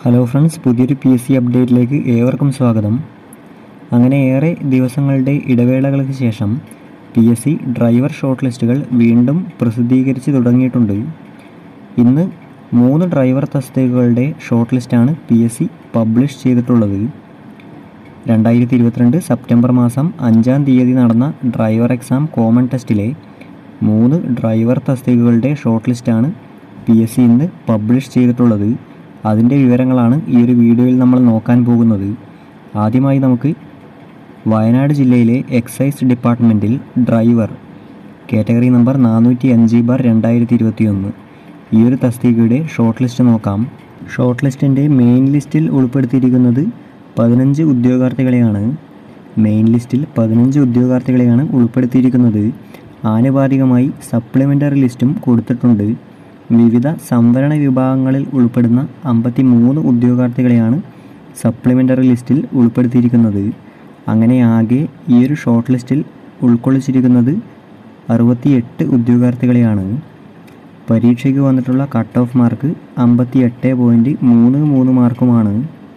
hello friends പുതിയൊരു P S C അപ്ഡേറ്റിലേക്ക് ഏവർക്കും സ്വാഗതം അങ്ങനെ ഏറെ ദിവസങ്ങളുടെ ഇടവേളകൾക്ക് ശേഷം P S C driver short ലിസ്റ്റുകൾ വീണ്ടും പ്രസിദ്ധീകരിച്ച് തുടങ്ങിയിട്ടുണ്ട് ഇന്ന് മൂന്ന് ഡ്രൈവർ തസ്തികകളുടെ ഷോർട്ട് ലിസ്റ്റാണ് പി എസ് സി പബ്ലിഷ് ചെയ്തിട്ടുള്ളത് രണ്ടായിരത്തി ഇരുപത്തിരണ്ട് സെപ്റ്റംബർ മാസം അഞ്ചാം തീയതി നടന്ന ഡ്രൈവർ എക്സാം കോമൺ ടെസ്റ്റിലെ മൂന്ന് ഡ്രൈവർ തസ്തികകളുടെ ഷോർട്ട് ലിസ്റ്റാണ് പി എസ് സി ഇന്ന് പബ്ലിഷ് ചെയ്തിട്ടുള്ളത് അതിൻ്റെ വിവരങ്ങളാണ് ഈ ഒരു വീഡിയോയിൽ നമ്മൾ നോക്കാൻ പോകുന്നത് ആദ്യമായി നമുക്ക് വയനാട് ജില്ലയിലെ എക്സൈസ് ഡിപ്പാർട്ട്മെൻറ്റിൽ ഡ്രൈവർ കാറ്റഗറി നമ്പർ നാനൂറ്റി അഞ്ച് ബാർ രണ്ടായിരത്തി ഇരുപത്തിയൊന്ന് ഈ ഒരു തസ്തികയുടെ ഷോർട്ട് ലിസ്റ്റ് നോക്കാം ഷോർട്ട് ലിസ്റ്റിൻ്റെ മെയിൻ ലിസ്റ്റിൽ ഉൾപ്പെടുത്തിയിരിക്കുന്നത് പതിനഞ്ച് ഉദ്യോഗാർത്ഥികളെയാണ് മെയിൻ ലിസ്റ്റിൽ പതിനഞ്ച് ഉദ്യോഗാർത്ഥികളെയാണ് ഉൾപ്പെടുത്തിയിരിക്കുന്നത് ആനുപാതികമായി സപ്ലിമെൻ്ററി ലിസ്റ്റും കൊടുത്തിട്ടുണ്ട് വിവിധ സംവരണ വിഭാഗങ്ങളിൽ ഉൾപ്പെടുന്ന അമ്പത്തി മൂന്ന് ഉദ്യോഗാർത്ഥികളെയാണ് സപ്ലിമെൻ്ററി ലിസ്റ്റിൽ ഉൾപ്പെടുത്തിയിരിക്കുന്നത് അങ്ങനെ ആകെ ഈ ഒരു ഷോർട്ട് ലിസ്റ്റിൽ ഉൾക്കൊള്ളിച്ചിരിക്കുന്നത് അറുപത്തിയെട്ട് ഉദ്യോഗാർത്ഥികളെയാണ് പരീക്ഷയ്ക്ക് വന്നിട്ടുള്ള കട്ട് ഓഫ് മാർക്ക് അമ്പത്തി എട്ട് പോയിൻറ്റ് മൂന്ന് മൂന്ന് മാർക്കുമാണ്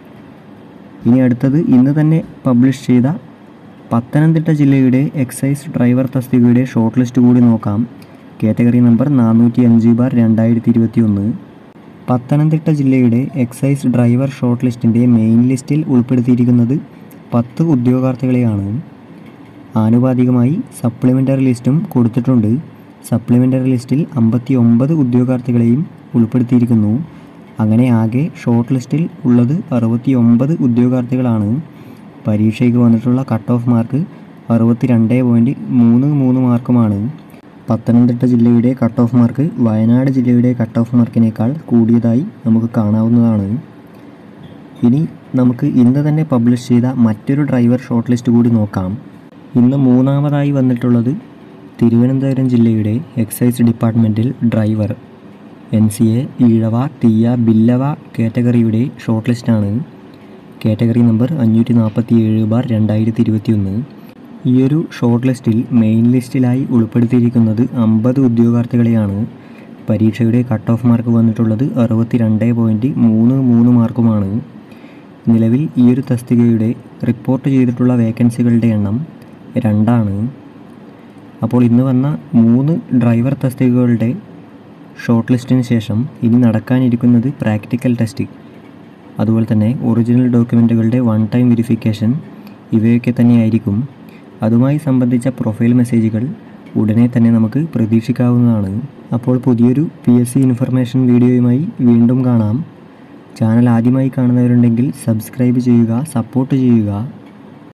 ഇനി അടുത്തത് ഇന്ന് തന്നെ പബ്ലിഷ് ചെയ്ത പത്തനംതിട്ട ജില്ലയുടെ എക്സൈസ് ഡ്രൈവർ തസ്തികയുടെ ഷോർട്ട് ലിസ്റ്റ് കൂടി നോക്കാം കാറ്റഗറി നമ്പർ നാനൂറ്റി അഞ്ച് ബാർ രണ്ടായിരത്തി ഇരുപത്തി ഒന്ന് പത്തനംതിട്ട ജില്ലയുടെ എക്സൈസ് ഡ്രൈവർ ഷോർട്ട് ലിസ്റ്റിൻ്റെ മെയിൻ ലിസ്റ്റിൽ ഉൾപ്പെടുത്തിയിരിക്കുന്നത് പത്ത് ഉദ്യോഗാർത്ഥികളെയാണ് ആനുപാതികമായി സപ്ലിമെൻ്ററി ലിസ്റ്റും കൊടുത്തിട്ടുണ്ട് സപ്ലിമെൻ്ററി ലിസ്റ്റിൽ അമ്പത്തി ഒമ്പത് ഉദ്യോഗാർത്ഥികളെയും ഉൾപ്പെടുത്തിയിരിക്കുന്നു അങ്ങനെ ആകെ ഷോർട്ട് ലിസ്റ്റിൽ ഉള്ളത് അറുപത്തി ഒമ്പത് ഉദ്യോഗാർത്ഥികളാണ് പരീക്ഷയ്ക്ക് വന്നിട്ടുള്ള കട്ട് ഓഫ് മാർക്ക് അറുപത്തി രണ്ട് പോയിൻറ്റ് മൂന്ന് മൂന്ന് മാർക്കുമാണ് പത്തനംതിട്ട ജില്ലയുടെ കട്ട് ഓഫ് മാർക്ക് വയനാട് ജില്ലയുടെ കട്ട് ഓഫ് മാർക്കിനേക്കാൾ കൂടിയതായി നമുക്ക് കാണാവുന്നതാണ് ഇനി നമുക്ക് ഇന്ന് തന്നെ പബ്ലിഷ് ചെയ്ത മറ്റൊരു ഡ്രൈവർ ഷോർട്ട് ലിസ്റ്റ് കൂടി നോക്കാം ഇന്ന് മൂന്നാമതായി വന്നിട്ടുള്ളത് തിരുവനന്തപുരം ജില്ലയുടെ എക്സൈസ് ഡിപ്പാർട്ട്മെൻറ്റിൽ driver N C A Ezhava Thiyya Billava കാറ്റഗറിയുടെ ഷോർട്ട് ലിസ്റ്റാണ് കാറ്റഗറി നമ്പർ അഞ്ഞൂറ്റി നാൽപ്പത്തി ഏഴ് ബാർ രണ്ടായിരത്തി ഇരുപത്തിയൊന്ന് ഈ ഒരു ഷോർട്ട് ലിസ്റ്റിൽ മെയിൻ ലിസ്റ്റിലായി ഉൾപ്പെടുത്തിയിരിക്കുന്നത് അമ്പത് ഉദ്യോഗാർത്ഥികളെയാണ് പരീക്ഷയുടെ കട്ട് ഓഫ് മാർക്ക് വന്നിട്ടുള്ളത് അറുപത്തി രണ്ട് പോയിൻറ്റ് മൂന്ന് മൂന്ന് മാർക്കുമാണ് നിലവിൽ ഈ ഒരു തസ്തികയുടെ റിപ്പോർട്ട് ചെയ്തിട്ടുള്ള വേക്കൻസികളുടെ എണ്ണം രണ്ടാണ് അപ്പോൾ ഇന്ന് വന്ന മൂന്ന് ഡ്രൈവർ തസ്തികകളുടെ ഷോർട്ട് ലിസ്റ്റിന് ശേഷം ഇനി നടക്കാനിരിക്കുന്നത് പ്രാക്ടിക്കൽ ടെസ്റ്റ് അതുപോലെ തന്നെ ഒറിജിനൽ ഡോക്യുമെൻറ്റുകളുടെ വൺ ടൈം വെരിഫിക്കേഷൻ ഇവയൊക്കെ തന്നെയായിരിക്കും അതുമായി സംബന്ധിച്ച പ്രൊഫൈൽ മെസ്സേജുകൾ ഉടനെ തന്നെ നമുക്ക് പ്രതീക്ഷിക്കാവുന്നതാണ് അപ്പോൾ പുതിയൊരു പി എസ് സി ഇൻഫർമേഷൻ വീഡിയോയുമായി വീണ്ടും കാണാം ചാനൽ ആദ്യമായി കാണുന്നവരുണ്ടെങ്കിൽ സബ്സ്ക്രൈബ് ചെയ്യുക സപ്പോർട്ട് ചെയ്യുക